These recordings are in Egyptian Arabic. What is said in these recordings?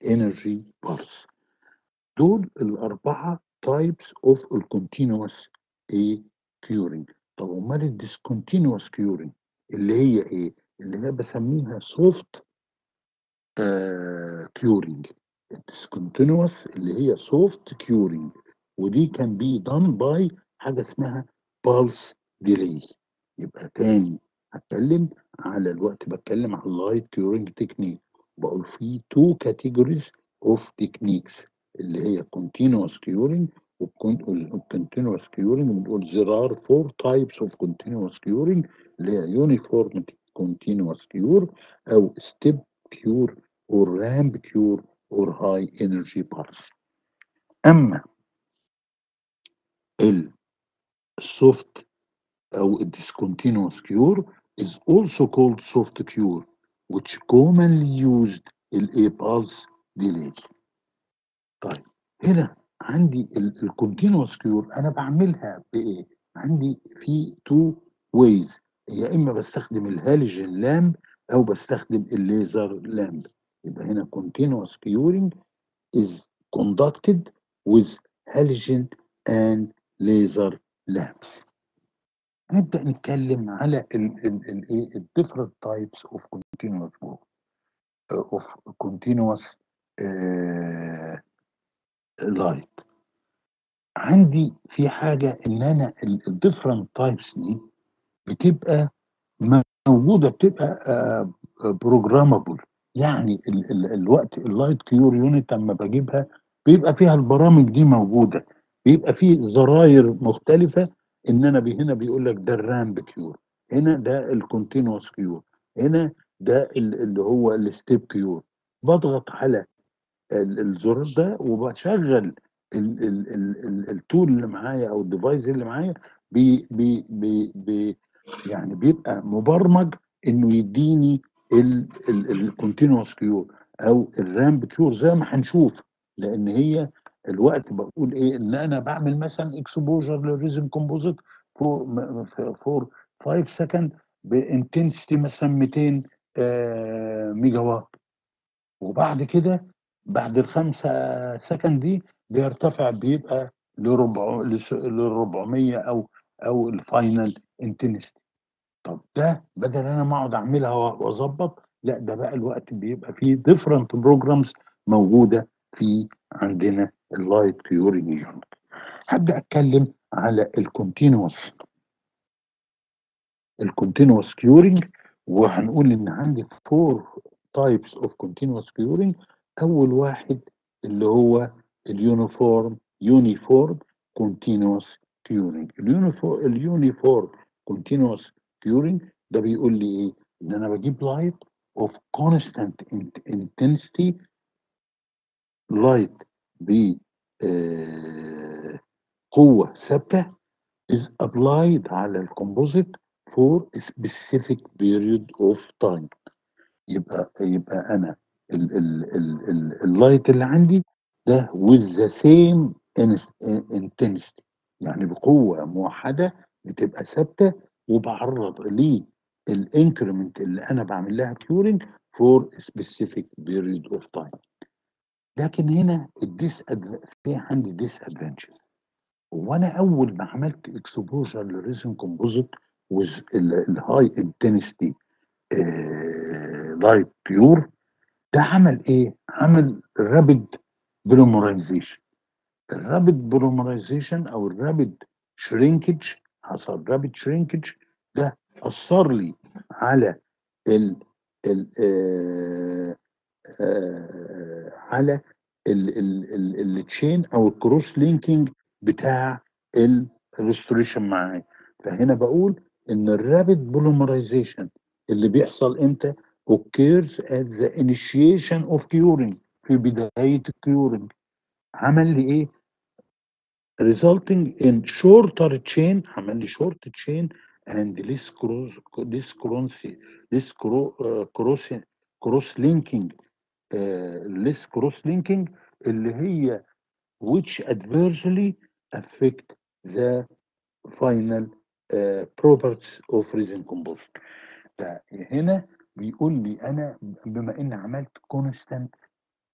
energy pulse دول الأربعة types of الكونتينوس ايه curing طب امال الديسكونتينوس curing اللي هي ايه؟ اللي هي بسميها soft كيورنج الديسكونتينوس اللي هي soft curing ودي كان بي done by حاجة اسمها pulse delay يبقى تاني هتكلم على الوقت بتكلم على اللايت كيورنج تكنيك بقول في two categories of techniques اللي هي continuous curing والcontinuous curing بنقول there are four types of continuous curing اللي هي uniform continuous cure أو step cure or ramp cure or high energy pulse أما السوفت أو discontinuous cure is also called soft cure which commonly used ال pulse delay طيب هنا عندي الكونتينوس كيور انا بعملها بايه؟ عندي في تو ويز يا اما بستخدم الهالوجين لامب او بستخدم الليزر لامب يبقى هنا continuous curing is conducted with halogen and laser lamps هنبدأ نتكلم على الايه different types of continuous work of continuous uh, light عندي في حاجة إن أنا الديفرنت تايبس دي بتبقى موجودة بتبقى بروجرامابل يعني ال ال الوقت اللايت كيور يونت لما بجيبها بيبقى فيها البرامج دي موجودة بيبقى فيه زراير مختلفة إن أنا بي هنا بيقول لك ده الرامب كيور هنا ده الكونتينوس كيور هنا ده اللي هو الستيب كيور بضغط على الزرار ده وبشغل التول اللي معايا او الديفايس اللي معايا بي بي بي بي يعني بيبقى مبرمج انه يديني الكونتينوس كيور او الرامب كيور زي ما هنشوف لان هي الوقت بقول ايه ان انا بعمل مثلا اكسبوجر للريزن كومبوزيت فور فور 5 سكند بانتنسيتي مثلا 200 آه ميجا وات وبعد كده بعد الخمسة سكند دي بيرتفع بيبقى لربع ل 400 او او الفاينل انتنستي طب ده بدل انا ما اقعد اعملها واظبط لا ده بقى الوقت بيبقى فيه ديفرنت بروجرامز موجوده في عندنا اللايت كيورنج يونت هبدا اتكلم على الكونتينوس الكونتينوس كيورنج وهنقول ان عندي فور تايبس اوف كونتينوس كيورنج اول واحد اللي هو اليونيفورم يونيفورم كونتينوس كيورنج اليونيفورم اليونيفورم كونتينوس كيورنج ده بيقول لي ايه ان انا بجيب لايت اوف كونستانت انتنسيتي لايت ب آه قوه ثابته is applied على الكومبوزيت for a specific period of time يبقى يبقى انا اللايت اللي عندي ده with the same intensity يعني بقوة موحدة بتبقى ثابتة وبعرض ليه الانكريمنت اللي انا بعمل لها كيورنج فور specific period of time لكن هنا الديس في عندي ديس ادفانتجز وانا اول ما عملت اكسبوجر للريزن كومبوزيت with الهاي انتنسيتي لايت بيور ده عمل ايه؟ عمل رابيد بلومرايزيشن الرابيد بلومرايزيشن او الرابيد شرينكج حصل رابيد شرينكج ده اثر لي على ال ال آه آه على التشين او الكروس لينكينج بتاع الريستوريشن معايا فهنا بقول ان الرابيد بوليمرايزيشن اللي بيحصل امتى occurs at the initiation of curing في بداية الكيورنج عمل لي ايه resulting in shorter chain عمل لي short chain and less cross less cross less cross cross linking uh, less cross linking اللي هي which adversely affect the final uh, properties of resin composite هنا بيقول لي انا بما ان عملت كونستانت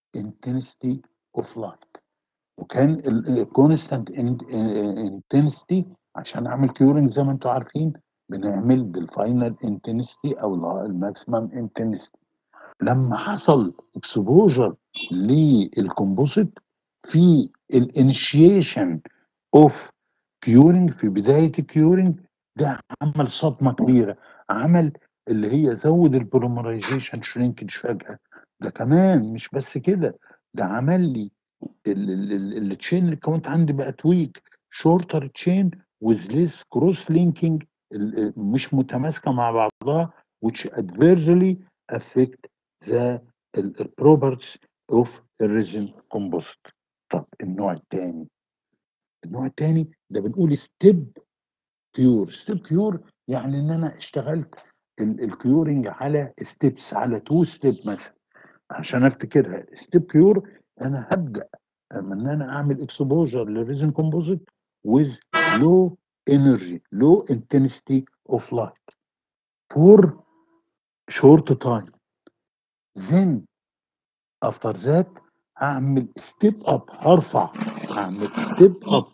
intensity of light وكان الكونستانت انتنسيتي عشان اعمل كيورنج زي ما انتم عارفين بنعمل بالفاينل انتنسيتي او الماكسيمم انتنسيتي لما حصل اكسبوجر للكومبوزيت في الانيشيشن اوف كيورنج في بدايه الكيورنج ده عمل صدمه كبيره عمل اللي هي زود البوليمرايزيشن شرينكج فجاه ده كمان مش بس كده ده عمل لي التشين اللي كونت عندي بقت ويك شورتر تشين with less cross linking مش متماسكه مع بعضها which adversely affect the properties of the resin composite طب النوع الثاني النوع الثاني ده بنقول ستيب كيور ستيب كيور يعني ان انا اشتغلت الكيورنج على ستيبس على تو ستيب مثلا عشان افتكرها ستيب كيور انا هبدا ان انا اعمل اكسبوجر للريزن كومبوزيت with low energy low intensity of light for short time then after that هعمل ستيب اب هرفع هعمل ستيب اب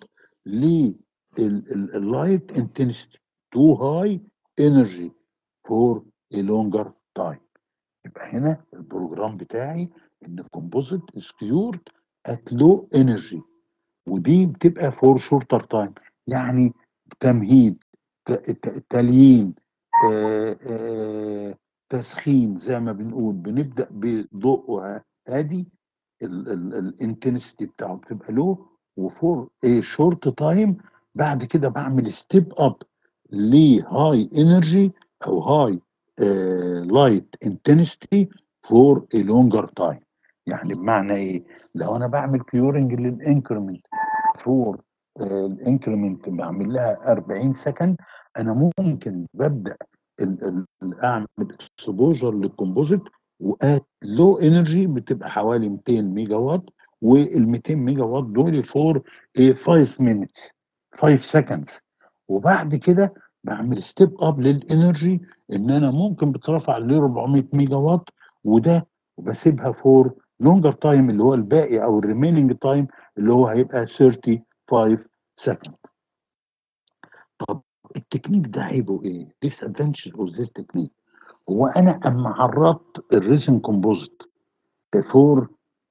لللايت انتنسيتي تو هاي انرجي فور a longer time يبقى هنا البروجرام بتاعي ان الكومبوزيت سكيورد ات لو انرجي ودي بتبقى فور شورتر تايم يعني تمهيد تليين آآ آآ تسخين زي ما بنقول بنبدا بضوء هادي الانتنسيتي بتاعه بتبقى لو وفور ايه شورت تايم بعد كده بعمل ستيب اب لهاي انرجي او هاي لايت انتنسيتي فور ا لونجر تايم يعني بمعنى ايه لو انا بعمل كيورنج للانكريمنت فور الانكريمنت بعمل لها 40 سكند انا ممكن ببدا اعمل اكسبوجر للكومبوزيت وات لو انرجي بتبقى حوالي 200 ميجا وات وال 200 ميجا وات دول فور 5 مينتس 5 سكندز وبعد كده بعمل ستيب اب للانرجي ان انا ممكن بترفع ل 400 ميجا وات وده وبسيبها فور لونجر تايم اللي هو الباقي او الريميننج تايم اللي هو هيبقى 35 سكند طب التكنيك ده عيبه ايه؟ ديس ادفانتج اوف ذيس تكنيك هو انا اما عرضت الريزن كومبوزيت فور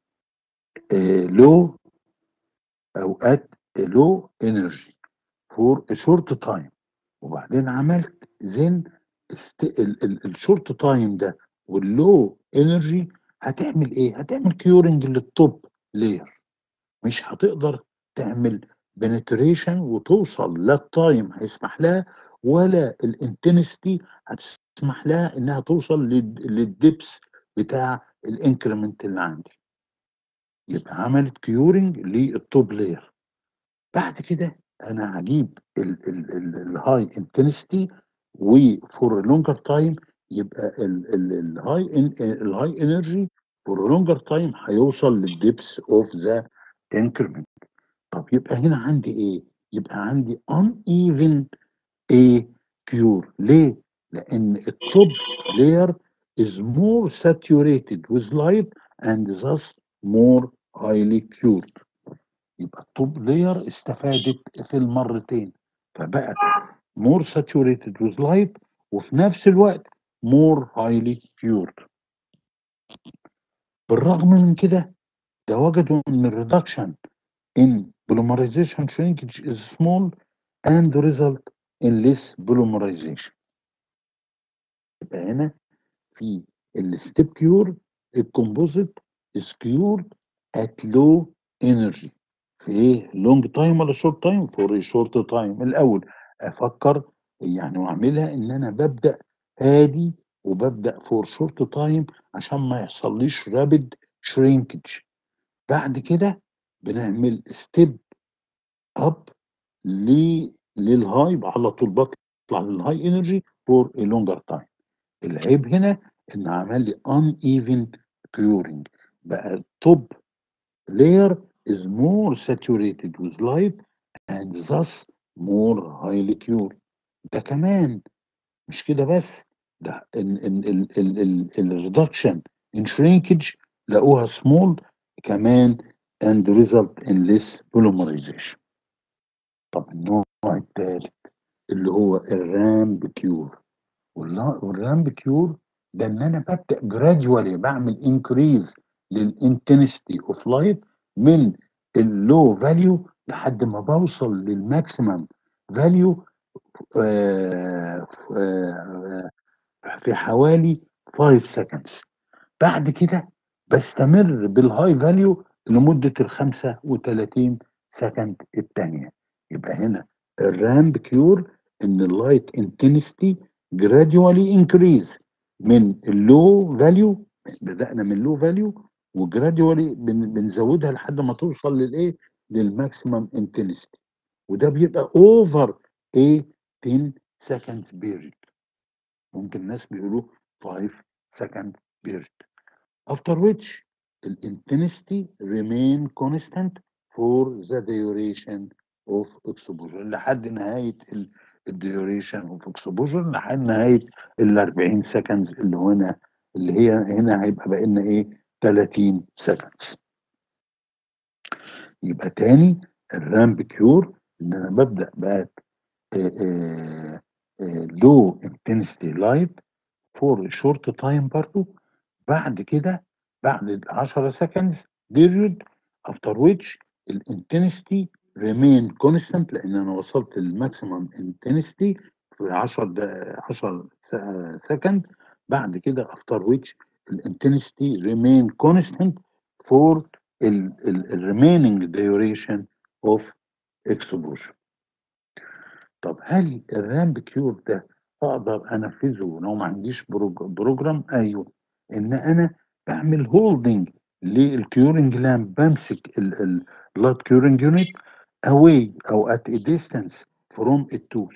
لو او ات لو انرجي فور شورت تايم وبعدين عملت زين الشورت تايم ده واللو انرجي هتعمل ايه؟ هتعمل كيورنج للتوب لاير مش هتقدر تعمل بنتريشن وتوصل لا التايم هيسمح لها ولا الانتنسيتي هتسمح لها انها توصل للدبس بتاع الانكريمنت اللي عندي يبقى عملت كيورنج للتوب لاير بعد كده انا هجيب الهاي انتنسيتي وفور لونجر تايم يبقى الهاي الهاي انرجي فور لونجر تايم هيوصل للدبس اوف ذا انكريمنت طب يبقى هنا عندي ايه؟ يبقى عندي uneven a cure ليه؟ لأن التوب layer is more saturated with light and thus more highly cured يبقى التوب layer استفادت في المرتين فبقت more saturated with light وفي نفس الوقت more highly cured بالرغم من كده ده وجدوا ان الريدكشن in polymerization shrinkage is small and result in less polymerization يبقى هنا في الستيب كيور الكومبوزيت is cured at low energy في ايه لونج تايم ولا شورت تايم فور شورت تايم الاول افكر يعني واعملها ان انا ببدا هادي وببدا فور شورت تايم عشان ما يحصليش رابد شرينكج بعد كده بنعمل ستيب اب للهاي على طول بطلع للهاي انرجي فور ا لونجر تايم العيب هنا ان عمل لي ان ايفن كيورنج بقى التوب layer is more saturated with light and thus more highly cured ده كمان مش كده بس ده الريدكشن ان shrinkage لقوها small كمان and result in less polymerization طب النوع الثالث اللي هو الرامب كيور والرامب كيور ده ان انا ببدا جراديوالي بعمل انكريز للانتنستي اوف لايت من اللو فاليو لحد ما بوصل للماكسيمم فاليو في حوالي 5 سكندز بعد كده بستمر بالهاي فاليو لمده ال 35 سكند الثانيه يبقى هنا الرامب كيور ان اللايت انتنستي جراديوالي انكريز من اللو فاليو بدانا من لو فاليو وجراديوالي بنزودها لحد ما توصل للايه للماكسيمم انتنستي وده بيبقى اوفر ايه 10 سكند بيريد ممكن ناس بيقولوا 5 سكند بيريد after which the intensity remain constant for the duration of exposure لحد نهاية الديوريشن اوف اكسبوجر لحد نهاية ال 40 سكندز اللي هنا اللي هي هنا هيبقى بقى لنا ايه 30 سكندز يبقى تاني الرامب كيور ان انا ببدا بقى لو انتنسيتي لايت فور شورت تايم برضو بعد كده بعد 10 سكندز بيريود افتر ويتش الانتنسيتي ريمين كونستانت لان انا وصلت للماكسيمم انتنسيتي في 10 10 سكند بعد كده افتر ويتش الانتنسيتي ريمين كونستانت فور الريميننج ديوريشن اوف اكسبوجر طب هل الرامب كيور ده اقدر انفذه لو ما عنديش بروجرام ايوه ان انا بعمل هولدنج للكيورنج لامب بمسك اللايت كيورنج يونت away او at a distance from التوث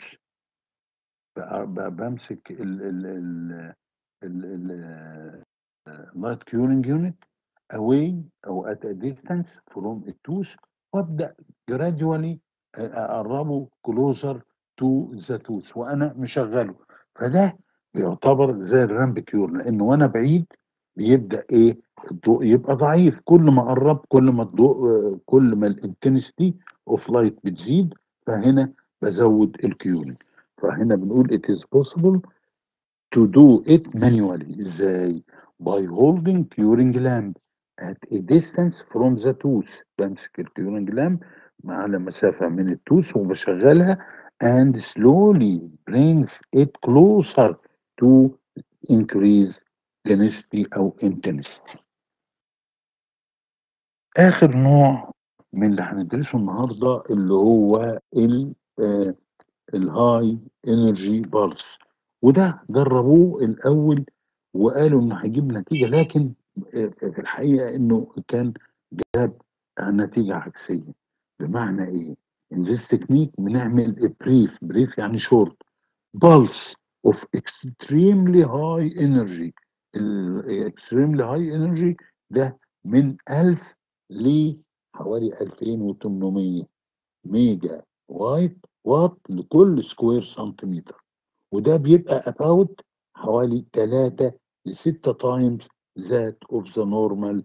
بمسك ال ال ال اللايت كيورنج يونت away او at a distance from التوث وابدا gradually اقربه closer to the tooth وانا مشغله فده بيعتبر زي الرامب كيور لانه وانا بعيد بيبدا ايه الضوء يبقى ضعيف كل ما قرب كل ما الضوء كل ما الانتنستي اوف لايت بتزيد فهنا بزود الكيورنج فهنا بنقول it is possible to do it manually ازاي by holding curing lamp at a distance from the tooth بمسك الكيورنج لامب على مسافة من التوث وبشغلها and slowly brings it closer to increase density أو intensity آخر نوع من اللي هندرسه النهارده اللي هو ال الهاي انرجي بالس وده جربوه الاول وقالوا انه هيجيب نتيجه لكن في الحقيقه انه كان جاب نتيجه عكسيه بمعنى ايه؟ in this technique بنعمل بريف بريف يعني شورت pulse of extremely high energy extremely high energy ده من 1000 لحوالي 2800 ميجا وايت وات لكل سكوير سنتيمتر وده بيبقى about حوالي 3 ل 6 تايمز ذات اوف ذا نورمال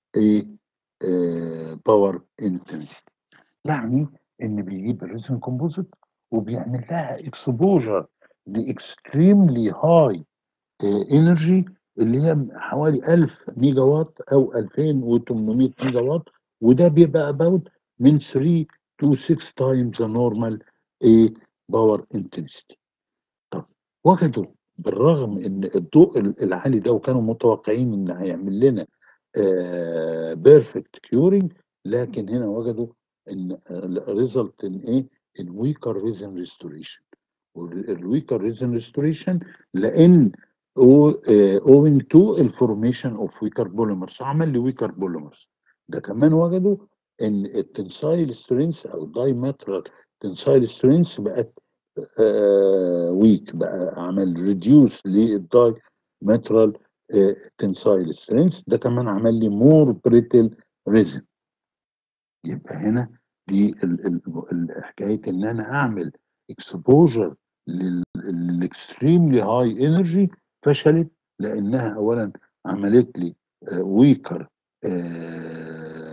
باور انتنسيتي يعني ان بيجيب الريزن كومبوزيت وبيعمل لها اكسبوجر لاكستريملي هاي انرجي اللي هي حوالي 1000 ميجا وات او 2800 ميجا وات وده بيبقى about من 3 to 6 times the normal a power intensity. طب وجدوا بالرغم ان الضوء العالي ده وكانوا متوقعين ان هيعمل لنا بيرفكت كيورنج لكن هنا وجدوا ان ريزلت ان ايه الويكر ريزن ريستوريشن والويكر ريزن ريستوريشن لان owing to الفورميشن اوف ويكر بوليمرز عمل لي ويكر بوليمرز ده كمان وجدوا ان التنسايل سترينث او دايمترال تنسايل سترينث بقت آه ويك بقى عمل ريديوس للداي مترال تنسايل سترينث ده كمان عمل لي مور بريتل ريزن يبقى هنا دي حكايه ان انا اعمل اكسبوجر للاكستريملي هاي انرجي فشلت لانها اولا عملت لي ويكر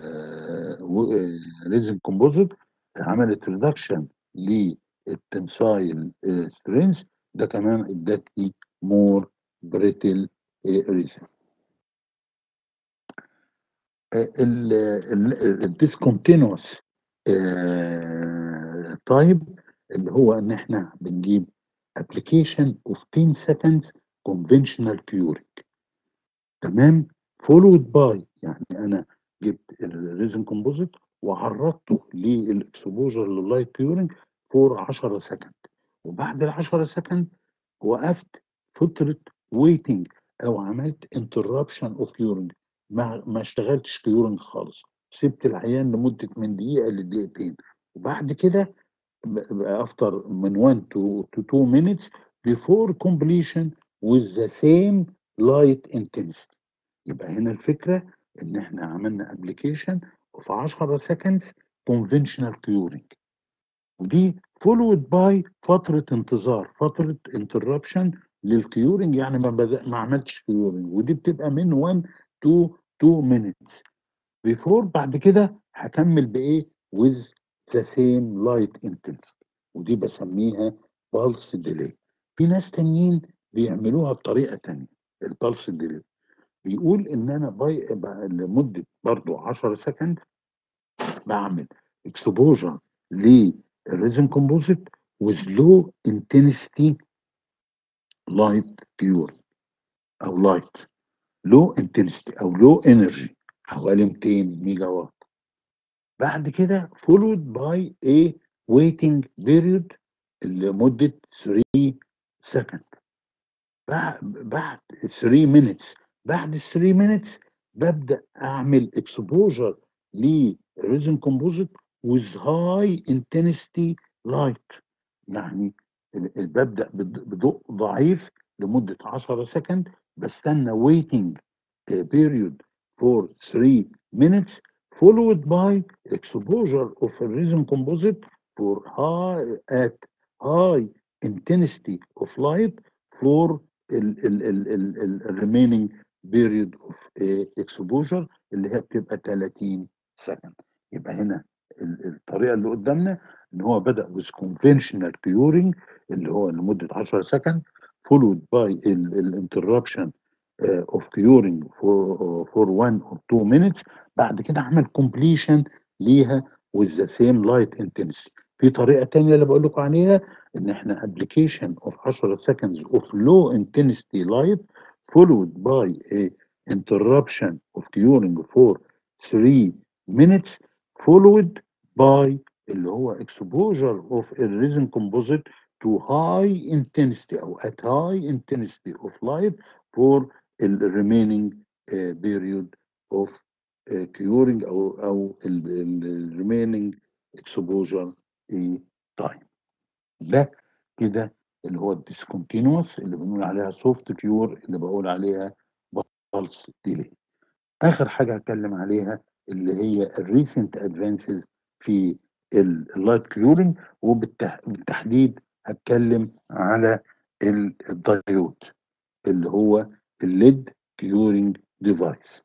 ريزن كومبوزيت عملت ريدكشن للتنسايل سترينث ده كمان ادتني مور بريتل ريزن الديسكونتينوس تايب اللي هو ان احنا بنجيب application of 10 seconds conventional curing تمام followed by يعني انا جبت الريزن كومبوزيت وعرضته للاكسبوجر لللايت كيورنج فور 10 سكند وبعد ال 10 سكند وقفت فتره ويتنج او عملت انتربشن اوف كيورنج ما ما اشتغلتش كيورنج خالص سبت العيان لمده من دقيقه لدقيقتين وبعد كده افتر من 1 to, to 2 minutes before completion with the same light intensity يبقى هنا الفكره ان احنا عملنا ابلكيشن في 10 seconds conventional curing ودي followed by فتره انتظار فتره interruption للكيورنج يعني ما بدأ ما عملتش كيورنج ودي بتبقى من 1 to 2 minutes before بعد كده هكمل بايه with the same light intensity ودي بسميها pulse delay في ناس تانيين بيعملوها بطريقه تانية البلس ديلي بيقول ان انا باي لمده برضو 10 سكند بعمل اكسبوجر للريزن كومبوزيت with low intensity light pure او لايت لو انتنسيتي او لو انرجي حوالي 200 ميجا وات بعد كده followed by a waiting period لمدة 3 سكند بعد بعد 3 minutes بعد 3 minutes ببدأ أعمل exposure لريزن كومبوزيت with high intensity light يعني ببدأ بضوء ضعيف لمدة 10 سكند بستنى waiting period for 3 minutes followed by exposure of a resin composite for high at high intensity of light for ال ال ال ال ال remaining period of exposure اللي هي بتبقى 30 سكند يبقى هنا الطريقه اللي قدامنا ان هو بدا with conventional curing اللي هو لمده 10 سكند followed by الانتربشن اوف كيورنج for for 1 or 2 minutes بعد كده عمل completion ليها with the same light intensity في طريقه تانية اللي بقول لكم عليها ان احنا application of 10 seconds of low intensity light followed by a interruption of curing for 3 minutes followed by اللي هو exposure of a resin composite to high intensity او at high intensity of light for the remaining uh, period of uh, curing او او ال remaining exposure time ده كده اللي هو الديسكونتينوس اللي بنقول عليها سوفت كيور اللي بقول عليها بالس ديلي اخر حاجه هتكلم عليها اللي هي الريسنت ادفانسز في اللايت كيورنج وبالتحديد هتكلم على الدايود اللي هو الليد كيورنج ديفايس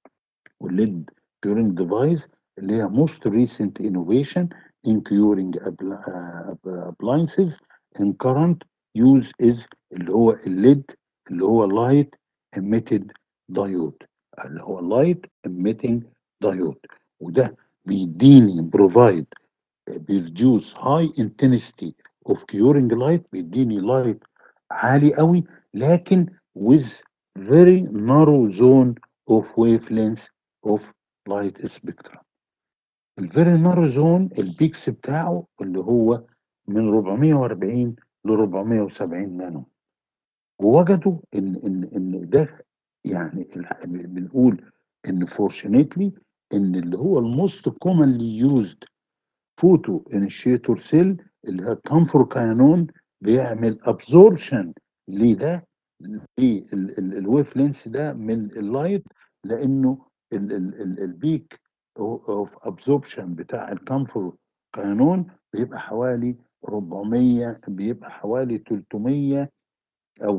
والليد كيورنج ديفايس اللي هي most recent innovation in curing appliances in current use is اللي هو الليد اللي هو light emitted diode اللي هو light emitting diode وده بيديني provide بيرجوز high intensity of curing light بيديني light عالي قوي لكن with very narrow zone of wavelength of light spectrum الفيري نارو زون البيكس بتاعه اللي هو من 440 ل 470 نانو ووجدوا ان ان ان ده يعني بنقول ان فورشنتلي ان اللي هو الموست كومنلي يوزد فوتو انيشيتور سيل اللي هو كامفور كانون بيعمل ابزوربشن لده للويف لينس ده من اللايت لانه ال ال ال البيك اوف ابزوربشن بتاع الكامفور كانون بيبقى حوالي 400 بيبقى حوالي 300 او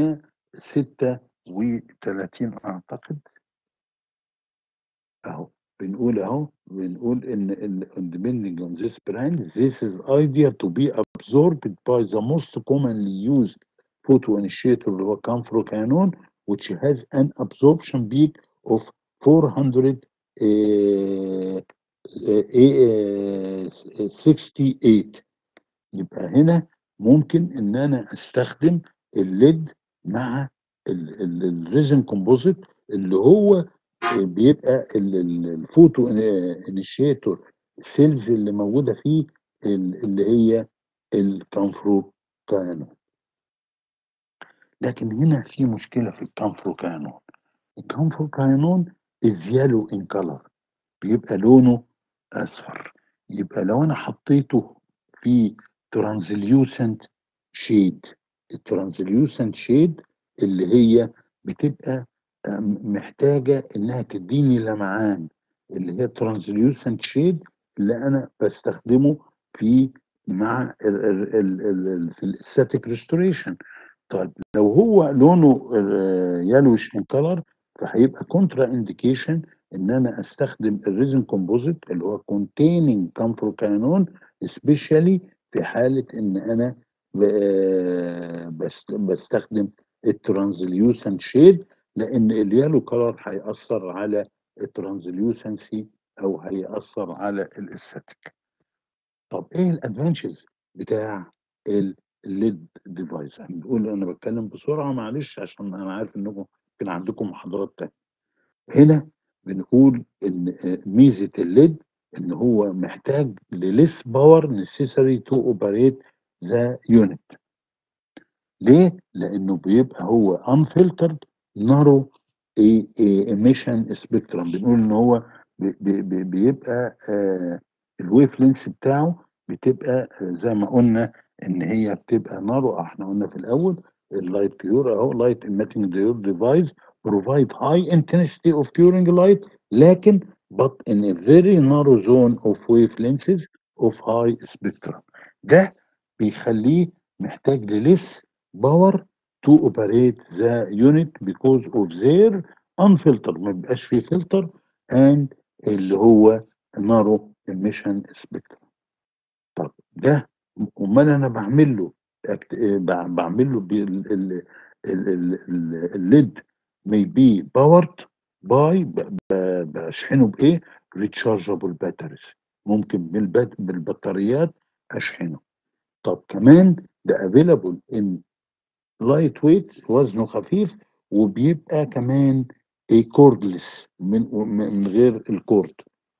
436 اعتقد اهو بنقول أهو بنقول إن ال depending on this brand this is ideal to be absorbed by the most commonly used photoinitiator اللي هو Camphrocanon which has an absorption peak of 400 آه، آه، آه، 68 يبقى هنا ممكن ان انا استخدم الليد مع الريزن كومبوزيت اللي هو بيبقى ال- ال- الفوتو انيشيتور سيلز اللي موجوده فيه ال- اللي هي الكانفرو كانون لكن هنا في مشكله في الكانفرو كانون الكانفرو كانون از يالو ان كلر بيبقى لونه اصفر يبقى لو انا حطيته في ترانزليوسنت شيد الترانزليوسنت شيد اللي هي بتبقى آم، محتاجه انها تديني لمعان اللي هي ترانزليوسنت شيد اللي انا بستخدمه في مع ال ال ال ال ال في الاستاتيك ريستوريشن طيب لو هو لونه يالوش ان كلر فهيبقى كونترا انديكيشن ان انا استخدم الريزن كومبوزيت اللي هو containing كامفروكانون سبيشالي في حاله ان انا ب- بست- بستخدم الترانزليوسنت شيد لان اليالو كلر هيأثر على الترانزليوسنسي او هيأثر على الاستاتيك طب ايه الادفانتجز بتاع الليد ديفايس احنا بنقول انا بتكلم بسرعه معلش عشان انا عارف انكم كان عندكم محاضرات تانية هنا بنقول ان آه، ميزه الليد ان هو محتاج لليس باور نسيسري تو اوبريت ذا يونت ليه؟ لانه بيبقى هو unfiltered narrow emission spectrum بنقول ان هو بي- بي- بي- بيبقى الويف لينس بتاعه بتبقى آه، زي ما قلنا ان هي بتبقى نارو احنا قلنا في الاول اللايت كيور اهو لايت emitting diode device provide high intensity of curing light لكن but in a very narrow zone of wavelengths of high spectrum ده بيخليه محتاج لليس باور to operate the unit because of their unfiltered ما بيبقاش فيه فلتر and اللي هو narrow emission spectrum طب ده امال انا بعمل له أكت- آه، بع- بعمل له بال- ال- ال- ال- ال- الليد may be powered by ب- ب- بشحنه بايه؟ rechargeable batteries ممكن بالبت- بالبطاريات اشحنه طب كمان ده available in لايت ويت وزنه خفيف وبيبقى كمان كوردلس من من غير الكورد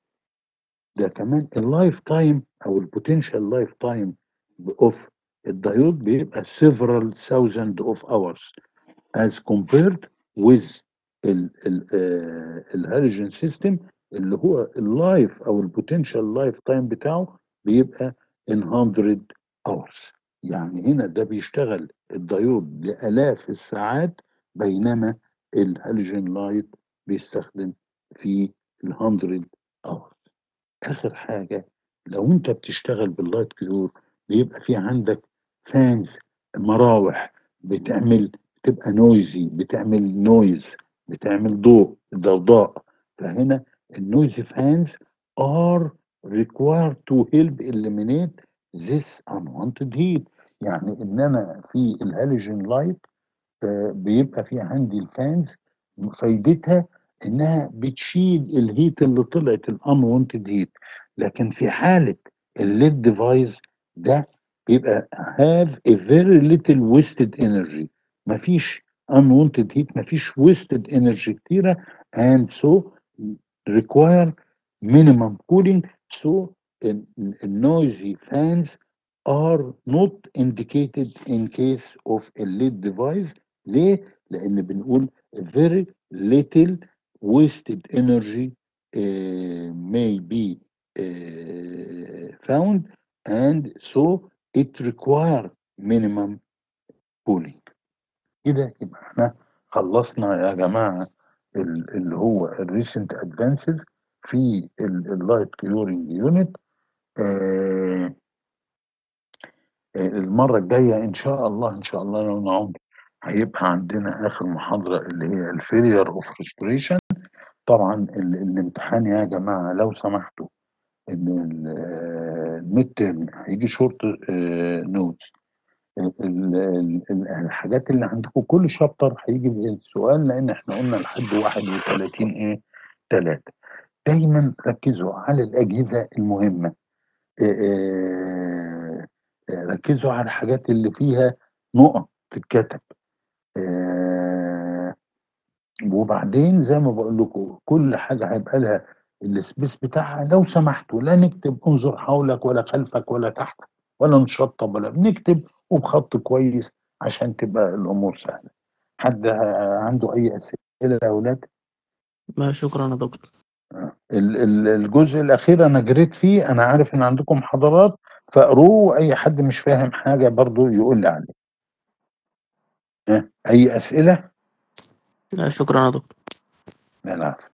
ده كمان اللايف تايم او البوتنشال لايف تايم اوف الدايود بيبقى several thousand of hours as compared with ال ال آه الهالوجين سيستم اللي هو اللايف او البوتنشال لايف تايم بتاعه بيبقى in 100 hours يعني هنا ده بيشتغل الدايود لآلاف الساعات بينما الهالوجين لايت بيستخدم في ال 100 hours اخر حاجه لو انت بتشتغل باللايت كيور بيبقى في عندك فانز مراوح بتعمل بتبقى نويزي بتعمل نويز بتعمل ضوء ضوضاء فهنا النويزي فانز are required to help eliminate this unwanted heat يعني ان انا في الهالوجين لايت آه، بيبقى في عندي الفانز فايدتها انها بتشيل الهيت اللي طلعت الانونتد هيت لكن في حاله الليد ديفايس ده بيبقى have a very little wasted energy مفيش unwanted heat مفيش wasted energy كتيره and so require minimum cooling so ال- ال- noisy fans are not indicated in case of a lead device ليه؟ لأن بنقول very little wasted energy uh, may be uh, found and so it require minimum cooling كده يبقى احنا خلصنا يا جماعة ال- اللي هو الريسنت ادفانسز في اللايت كيورنج يونت المرة الجاية إن شاء الله إن شاء الله لو نعم هيبقى عندنا آخر محاضرة اللي هي الفيلير أوف ريستوريشن طبعا ال- الامتحان يا جماعة لو سمحتوا ان الميد ترم هيجي شورت نوتس الحاجات اللي عندكم كل شابتر هيجي السؤال لان احنا قلنا لحد 31 ايه 3 دايما ركزوا على الاجهزه المهمه آه، آه، آه، ركزوا على الحاجات اللي فيها نقط تتكتب آه، وبعدين زي ما بقول لكم كل حاجه هيبقى لها السبيس بتاعها لو سمحتوا لا نكتب انظر حولك ولا خلفك ولا تحت ولا نشطب ولا بنكتب وبخط كويس عشان تبقى الامور سهله حد عنده اي اسئله يا اولاد ما شكرا يا دكتور ال- ال- الجزء الاخير انا جريت فيه انا عارف ان عندكم محاضرات فاقروه واي حد مش فاهم حاجه برضو يقول لي عليه ها، اي اسئله لا شكرا يا دكتور لا العفو